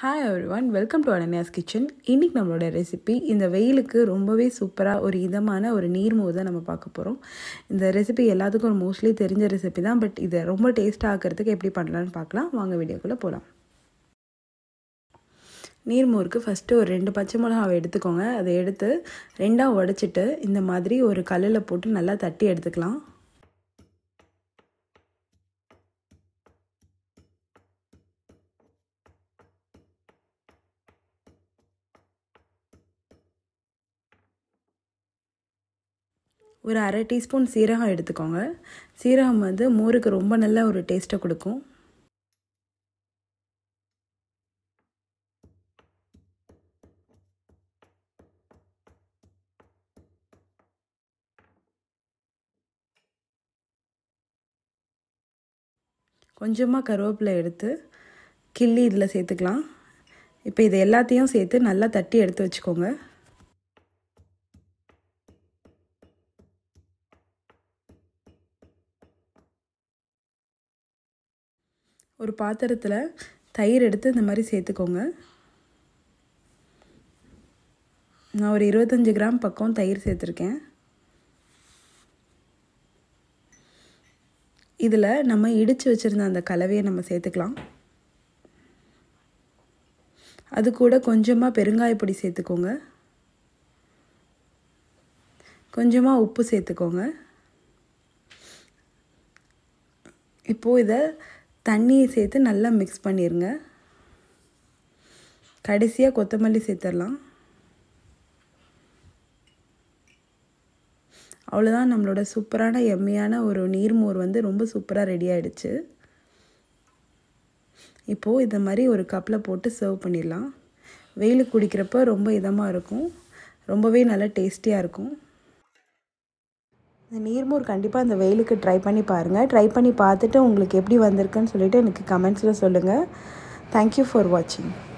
hi everyone welcome to Ananya's kitchen இன்றைக்கி நம்மளோட recipe இந்த வெயிலுக்கு ரொம்பவே சூப்பராக ஒரு இதமான ஒரு நீர்மோர் தான் நம்ம பார்க்க போகிறோம் இந்த ரெசிபி எல்லாத்துக்கும் ஒரு மோஸ்ட்லி தெரிஞ்ச ரெசிபி தான் பட் இதை ரொம்ப டேஸ்ட்டாக ஆக்கிறதுக்கு எப்படி பண்ணலான்னு பார்க்கலாம் வாங்க வீடியோக்குள்ளே போகலாம் நீர்மோருக்கு ஃபஸ்ட்டு ஒரு ரெண்டு பச்சை மிளகாவை எடுத்துக்கோங்க அதை எடுத்து ரெண்டாக உடச்சிட்டு இந்த மாதிரி ஒரு கல்லில் போட்டு நல்லா தட்டி எடுத்துக்கலாம் ஒரு அரை டீஸ்பூன் சீரகம் எடுத்துக்கோங்க சீரகம் வந்து மோருக்கு ரொம்ப நல்ல ஒரு டேஸ்ட்டை கொடுக்கும் கொஞ்சமாக கருவேப்பிலை எடுத்து கிள்ளி இதில் சேர்த்துக்கலாம் இப்போ இது எல்லாத்தையும் சேர்த்து நல்லா தட்டி எடுத்து வச்சுக்கோங்க ஒரு பாத்திரத்தில் தயிர் எடுத்து இந்த மாதிரி சேர்த்துக்கோங்க நான் ஒரு இருபத்தஞ்சி கிராம் பக்கம் தயிர் சேர்த்துருக்கேன் இதில் நம்ம இடித்து வச்சுருந்த அந்த கலவையை நம்ம சேர்த்துக்கலாம் அது கூட கொஞ்சமாக பெருங்காயப்பொடி சேர்த்துக்கோங்க கொஞ்சமாக உப்பு சேர்த்துக்கோங்க இப்போது இதை தண்ணியை சேர்த்து நல்லா மிக்ஸ் பண்ணிடுங்க கடைசியாக கொத்தமல்லி சேர்த்துடலாம் அவ்வளோதான் நம்மளோட சூப்பரான எம்மையான ஒரு நீர்மோர் வந்து ரொம்ப சூப்பராக ரெடி ஆகிடுச்சு இப்போது இந்த மாதிரி ஒரு கப்பில் போட்டு சர்வ் பண்ணிடலாம் வெயிலுக்கு குடிக்கிறப்ப ரொம்ப இதமாக இருக்கும் ரொம்பவே நல்லா டேஸ்டியாக இருக்கும் இந்த நீர்மோர் கண்டிப்பாக இந்த வெயிலுக்கு ட்ரை பண்ணி பாருங்கள் ட்ரை பண்ணி பார்த்துட்டு உங்களுக்கு எப்படி வந்திருக்குன்னு சொல்லிவிட்டு எனக்கு கமெண்ட்ஸில் சொல்லுங்கள் தேங்க்யூ ஃபார் வாட்சிங்